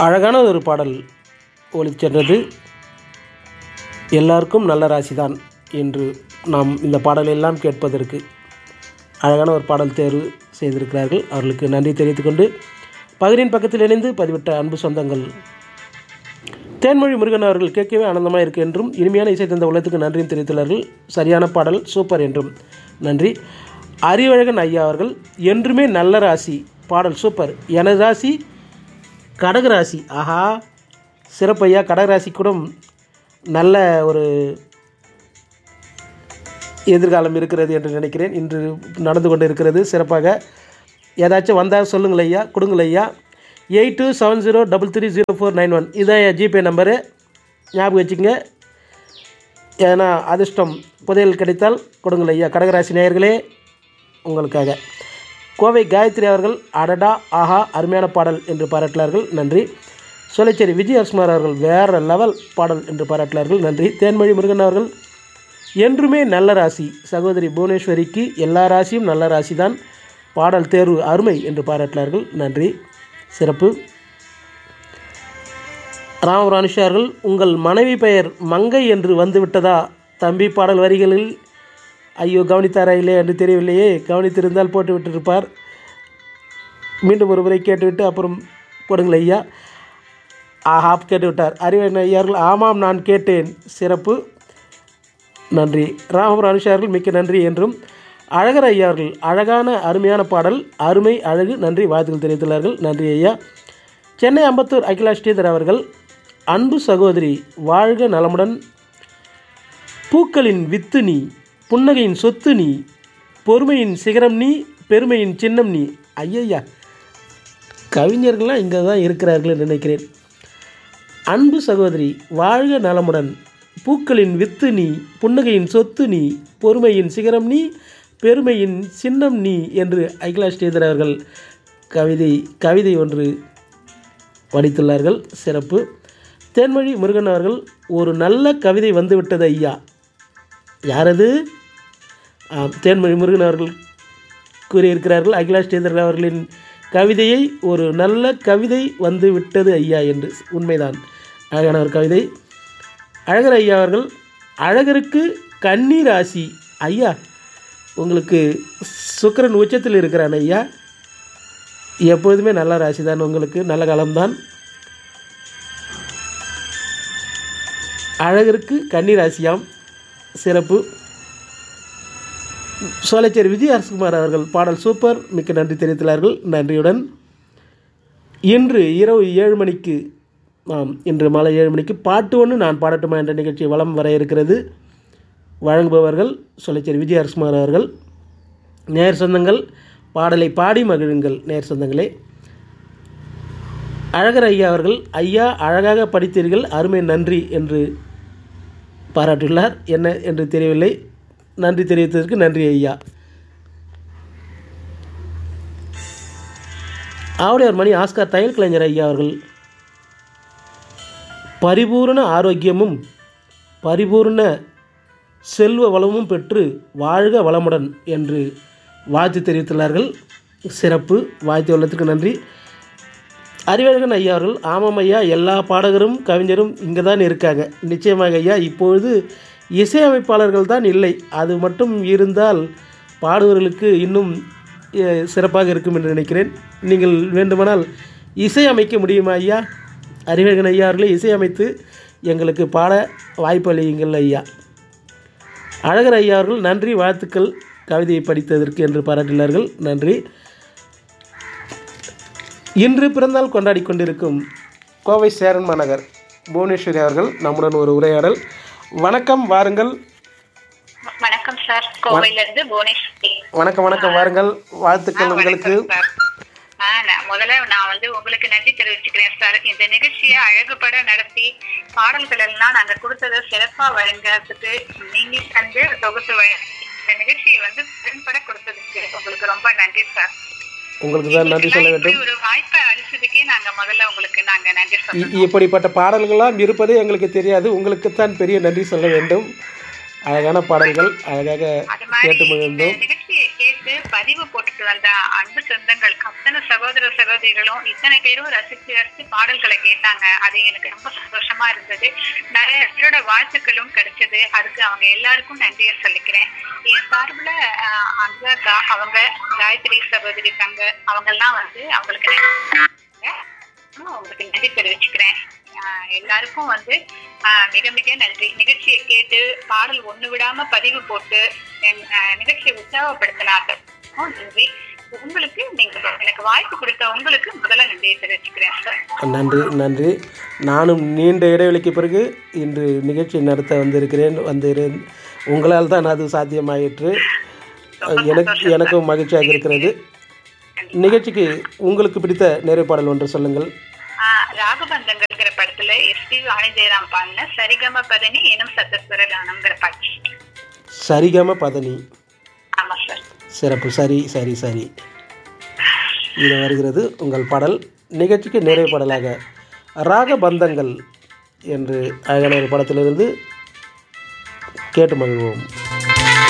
அழகான ஒரு பாடல் ஒலிச் சென்றது எல்லாருக்கும் நல்ல ராசிதான் என்று நாம் இந்த பாடலெல்லாம் கேட்பதற்கு அழகான ஒரு பாடல் தேர்வு செய்திருக்கிறார்கள் அவர்களுக்கு நன்றி தெரிவித்துக்கொண்டு பகிரின் பக்கத்தில் இணைந்து பதிவிட்ட அன்பு சொந்தங்கள் தேன்மொழி முருகன் அவர்கள் கேட்கவே ஆனந்தமாக இருக்கு என்றும் இனிமையான இசை தந்த உள்ளத்துக்கு நன்றியும் தெரிவித்துள்ளார்கள் சரியான பாடல் சூப்பர் என்றும் நன்றி அறிவழகன் ஐயா அவர்கள் என்றுமே நல்ல ராசி பாடல் சூப்பர் எனது ராசி கடகராசி ஆஹா சிறப்பையா கடகராசி கூட நல்ல ஒரு எதிர்காலம் இருக்கிறது என்று நினைக்கிறேன் இன்று நடந்து கொண்டு இருக்கிறது சிறப்பாக ஏதாச்சும் வந்தால் சொல்லுங்கள் ஐயா கொடுங்கள் ஐயா eight two seven zero double three zero four nine one இதான் என் ஜிபே நம்பரு ஞாபகம் வச்சுங்க ஏன்னா அதிர்ஷ்டம் புதையல் கிடைத்தால் கொடுங்கள் ஐயா கடகராசி நேயர்களே உங்களுக்காக கோவை காயத்ரி அவர்கள் அடடா ஆஹா அருமையான பாடல் என்று பாராட்டினார்கள் நன்றி சோலைச்சேரி விஜய் அரசுமார் அவர்கள் வேறு லெவல் பாடல் என்று பாராட்டினார்கள் நன்றி தேன்மொழி முருகன் அவர்கள் என்றுமே நல்ல ராசி சகோதரி புவனேஸ்வரிக்கு எல்லா ராசியும் நல்ல ராசி தான் பாடல் தேர்வு அருமை என்று பாராட்டினார்கள் நன்றி சிறப்பு ராமரானுஷா அவர்கள் உங்கள் மனைவி பெயர் மங்கை என்று வந்துவிட்டதா தம்பி பாடல் வரிகளில் ஐயோ கவனித்தாரா இல்லை என்று தெரியவில்லையே கவனித்திருந்தால் போட்டு விட்டிருப்பார் மீண்டும் ஒரு முறை கேட்டுவிட்டு அப்புறம் கொடுங்கள் ஐயா ஆஹா கேட்டு விட்டார் அறிவன் ஐயார்கள் ஆமாம் நான் கேட்டேன் சிறப்பு நன்றி ராமபுரம் அனுஷார்கள் மிக்க நன்றி என்றும் அழகர் ஐயா அவர்கள் அழகான அருமையான பாடல் அருமை அழகு நன்றி வாழ்த்துக்கள் தெரிவித்துள்ளார்கள் நன்றி ஐயா சென்னை அம்பத்தூர் அகிலா ஸ்ரீதர் அவர்கள் அன்பு சகோதரி வாழ்க நலமுடன் பூக்களின் வித்து நீ புன்னகையின் சொத்து நீ பொறுமையின் சிகரம் நீ பெருமையின் சின்னம் நீ ஐயையா கவிஞர்கள்லாம் இங்கே தான் இருக்கிறார்கள் நினைக்கிறேன் அன்பு சகோதரி வாழ்க நலமுடன் பூக்களின் வித்து நீ புன்னகையின் சொத்து நீ பொறுமையின் சிகரம் நீ பெருமையின் சின்னம் நீ என்று அகிலா ஸ்ரீதர் அவர்கள் கவிதை கவிதை ஒன்று வடித்துள்ளார்கள் சிறப்பு தேன்மொழி முருகன் அவர்கள் ஒரு நல்ல கவிதை வந்துவிட்டது ஐயா யாரது ஆம், தேன்மொழி முருகன் அவர்கள் கூறியிருக்கிறார்கள் அகிலா ஸ்ரீதர் அவர்களின் கவிதையை ஒரு நல்ல கவிதை வந்து விட்டது ஐயா என்று உண்மைதான் அழகான ஒரு கவிதை அழகர் ஐயா அவர்கள் அழகருக்கு கண்ணீர் ராசி ஐயா உங்களுக்கு சுக்கிரன் உச்சத்தில் இருக்கிறான் ஐயா எப்பொழுதுமே நல்ல ராசி தான் உங்களுக்கு நல்ல காலம்தான் அழகருக்கு கன்னி ராசியாம் சிறப்பு சோலைச்சேரி விஜய் அரசுகுமார் அவர்கள் பாடல் சூப்பர் மிக்க நன்றி தெரிவித்துள்ளார்கள் நன்றியுடன் இன்று இரவு ஏழு மணிக்கு ஆம் இன்று மாலை ஏழு மணிக்கு பாட்டு ஒன்று நான் பாடட்டுமா என்ற நிகழ்ச்சி வலம் வர இருக்கிறது வழங்குபவர்கள் சோலைச்சேரி விஜய் அரசுகுமார் அவர்கள் நேர் சொந்தங்கள் பாடலை பாடி மகிழுங்கள் நேர் சொந்தங்களே அழகர் ஐயா அவர்கள் ஐயா அழகாக படித்தீர்கள் அருமை நன்றி என்று பாராட்டியுள்ளார் என்ன என்று தெரியவில்லை நன்றி தெரிவித்ததற்கு நன்றி ஐயா ஆவுடையார் மணி ஆஸ்கார் தையல் கலைஞர் ஐயா அவர்கள் பரிபூரண ஆரோக்கியமும் பரிபூர்ண செல்வ வளமும் பெற்று வாழ்க வளமுடன் என்று வாழ்த்து தெரிவித்துள்ளார்கள் சிறப்பு வாழ்த்து உள்ளத்துக்கு நன்றி அறிவழகன் ஐயா அவர்கள் ஆமாம் ஐயா எல்லா பாடகரும் கவிஞரும் இங்கே தான் இருக்காங்க நிச்சயமாக ஐயா இப்பொழுது இசையமைப்பாளர்கள் தான் இல்லை அது மட்டும் இருந்தால் பாடுவர்களுக்கு இன்னும் அஹ், சிறப்பாக இருக்கும் என்று நினைக்கிறேன் நீங்கள் வேண்டுமானால் இசையமைக்க முடியுமா ஐயா அறிவழகன் ஐயா அவர்களே இசையமைத்து எங்களுக்கு பாட வாய்ப்பு அளியுங்கள் ஐயா அழகர் ஐயா அவர்கள் நன்றி வாழ்த்துக்கள் கவிதையை படித்ததற்கு என்று பாராட்டினார்கள் நன்றி இன்று பிறந்தால் கொண்டாடி கொண்டிருக்கும் கோவை சேரன் மாநகர் புவனேஸ்வரி அவர்கள் நம்முடன் ஒரு உரையாடல் வணக்கம் வாருங்கள் வணக்கம் சார் கோவையில இருந்து புவனேஸ்வரி வணக்கம் வணக்கம் வாருங்கள் வாழ்த்துக்கள் உங்களுக்கு சார் ஆ, நான் முதல்ல நான் வந்து உங்களுக்கு நன்றி தெரிவிச்சுக்கிறேன் சார் இந்த நிகழ்ச்சியை அழகுபட நடத்தி பாடல்கள் எல்லாம் நாங்க கொடுத்ததை சிறப்பா வழங்குறதுக்கு நீங்க தந்து தொகுத்து வழங்கி இந்த நிகழ்ச்சியை வந்து திறன்பட கொடுத்ததுக்கு உங்களுக்கு ரொம்ப நன்றி சார் உங்களுக்கு தான் நன்றி சொல்ல இப்படி வேண்டும் ஒரு வாய்ப்பை அளிச்சதுக்கே நாங்க முதல்ல உங்களுக்கு நாங்க நன்றி இ- சொல்றோம் இப்படிப்பட்ட பாடல்களாம் இருப்பதே எங்களுக்கு தெரியாது உங்களுக்குத்தான் பெரிய நன்றி சொல்ல வேண்டும் அழகான பாடல்கள் அழகாக அது மாதிரி கேட்டு இந்த மகிழ்ந்தோம் நிகழ்ச்சியை கேட்டு கேட்டு பதிவு போட்டுட்டு வந்த அன்பு சொந்தங்கள் அத்தனை சகோதர சகோதரிகளும் இத்தனை பேரும் ரசிச்சு ரசிச்சு பாடல்களை கேட்டாங்க அது எனக்கு ரொம்ப சந்தோஷமா இருந்தது நிறைய பேரோட வாழ்த்துக்களும் கிடைச்சது அதுக்கு அவங்க எல்லாருக்கும் நன்றியை சொல்லிக்கிறேன் என் சார்புல ஆஹ், அனுராதா அவங்க காயத்ரி சகோதரி தங்க அவங்க எல்லாம் வந்து அவங்களுக்கு நன்றி நான் உங்களுக்கு நன்றி தெரிவிச்சுக்கிறேன் ஆஹ் எல்லாருக்கும் வந்து ஆஹ் மிக மிக நன்றி நிகழ்ச்சியை கேட்டு பாடல் ஒண்ணு விடாம பதிவு போட்டு என் ஆஹ் நிகழ்ச்சியை உற்சாகப்படுத்தினாருக்கும் நன்றி உங்களுக்கு நீங்க எனக்கு வாய்ப்பு கொடுத்த உங்களுக்கு முதல்ல நன்றியை தெரிவிச்சுக்கிறேன் சார் நன்றி நன்றி நானும் நீண்ட இடைவெளிக்கு பிறகு இன்று நிகழ்ச்சி நடத்த வந்திருக்கிறேன் வந்திருந்தேன் உங்களால் தான் அது சாத்தியமாயிற்று எனக்கு எனக்கும் மகிழ்ச்சியாக இருக்கிறது நிகழ்ச்சிக்கு உங்களுக்கு பிடித்த நிறைப்பாடல் ஒன்று சொல்லுங்கள் ஆஹ் ராகபந்தங்கள்ங்கிற படத்துல எஸ் பி வாணி ஜெயராம் பாடின சரிகம பதனி எனும் சத்தஸ்வர கானம்ங்கிற பாட்டு சரிகம பதனி ஆமா சார் சிறப்பு சரி சரி சரி இது வருகிறது உங்கள் பாடல் நிகழ்ச்சிக்கு நிறைவு பாடலாக ராகபந்தங்கள் என்று அழகான ஒரு படத்திலிருந்து கேட்டு மகிழ்வோம்